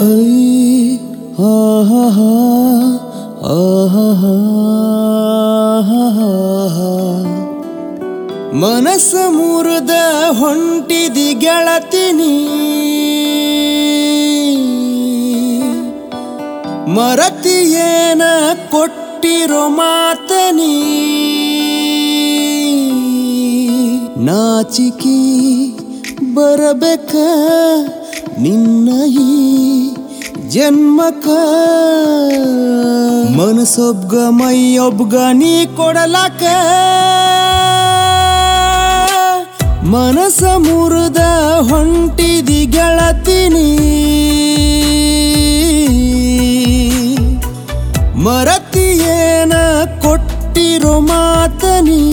I ಆಹಾ ಆಹಾ ಮನಸ್ಸ ಮುರಿದ ಹೊಂಟಿದಿ ಗೆಳತಿನಿ ಮರತಿಯೇನ ಕೊಟ್ಟಿರೋ ಮಾತನಿ ನಾಚಿಕಿ ಬರಬೇಕ ನಿನ್ನ ಈ ಜನ್ಮಕ ಮನಸೊಬ್ಗ ಮೈಯೊಬ್ಗ ನೀ ಕೊಡಲಕ ಮನಸ ಮುರಿದ ಹೊಂಟಿದಿ ಗೆಳತಿನಿ ಮರತಿಯೇನ ಕೊಟ್ಟಿರೋ ಮಾತನಿ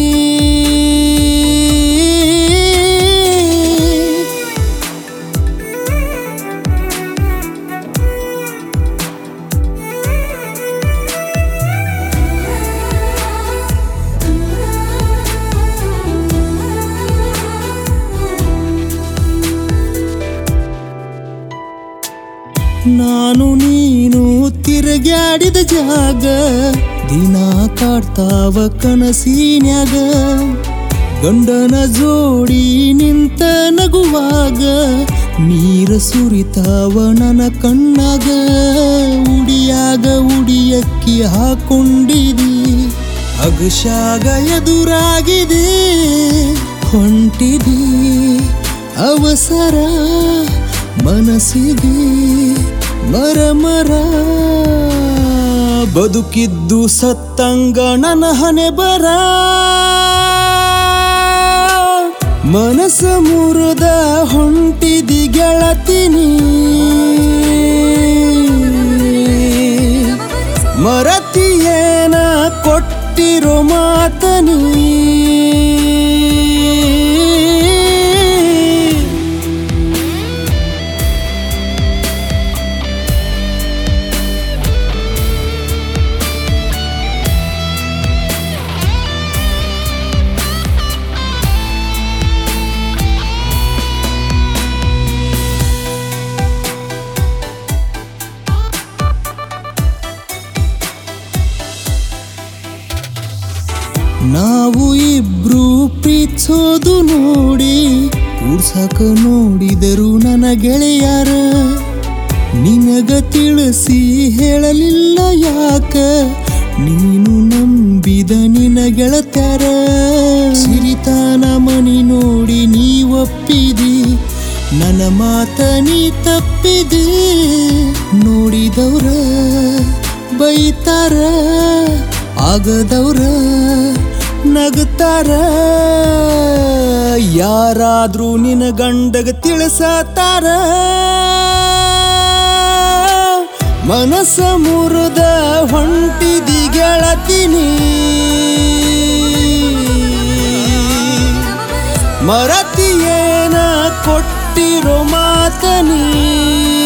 ನಾನು ನೀನು ತಿರುಗಾಡಿದ ಜಾಗ ದಿನ ಕಾಡ್ತಾವ ಕನಸಿನ್ಯಾಗ ಗಂಡನ ಜೋಡಿ ನಿಂತ ನಗುವಾಗ ನೀರ ಸುರಿತಾವ ನನ್ನ ಕಣ್ಣಾಗ ಉಡಿಯಾಗ ಉಡಿಯಕ್ಕಿ ಹಾಕೊಂಡಿದಿ ಅಗಶಾಗ ಎದುರಾಗಿದೆ ಹೊಂಟಿದಿ ಅವಸರ ಮನಸ್ಸಿಗೆ ಮರ ಮರ ಬದುಕಿದ್ದು ಸತ್ತಂಗ ನನ್ನ ಹಣೆ ಬರ ಮನಸ್ಸ ಮುರಿದ ಹೊಂಟಿದಿ ಗೆಳತಿನಿ ಮರತಿಯೇನ ಕೊಟ್ಟಿರೋ ಮಾತನಿ ನಾವು ಇಬ್ರು ಪ್ರೀತಿಸೋದು ನೋಡಿ ಕೂಡ್ಸಕ ನೋಡಿದರು ನನ್ನ ಗೆಳೆಯರ ನಿನಗ ತಿಳಿಸಿ ಹೇಳಲಿಲ್ಲ ಯಾಕ ನೀನು ನಂಬಿದ ನಿನ ಗೆಳತ್ಯಾರ ಸಿರಿತಾನ ಮನಿ ನೋಡಿ ನೀ ಒಪ್ಪಿದಿ ನನ್ನ ಮಾತ ನೀ ತಪ್ಪಿದಿ ನೋಡಿದವ್ರ ಬೈತಾರ ಆಗದವ್ರ ನಗತಾರ ಯಾರಾದ್ರೂ ನಿನ್ನ ಗಂಡಗ ತಿಳಿಸತಾರ ಮನಸ್ಸ ಮುರಿದ ಹೊಂಟಿದಿ ಗೆಳತಿನಿ ಮರತಿಯೇನ ಕೊಟ್ಟಿರೋ ಮಾತನಿ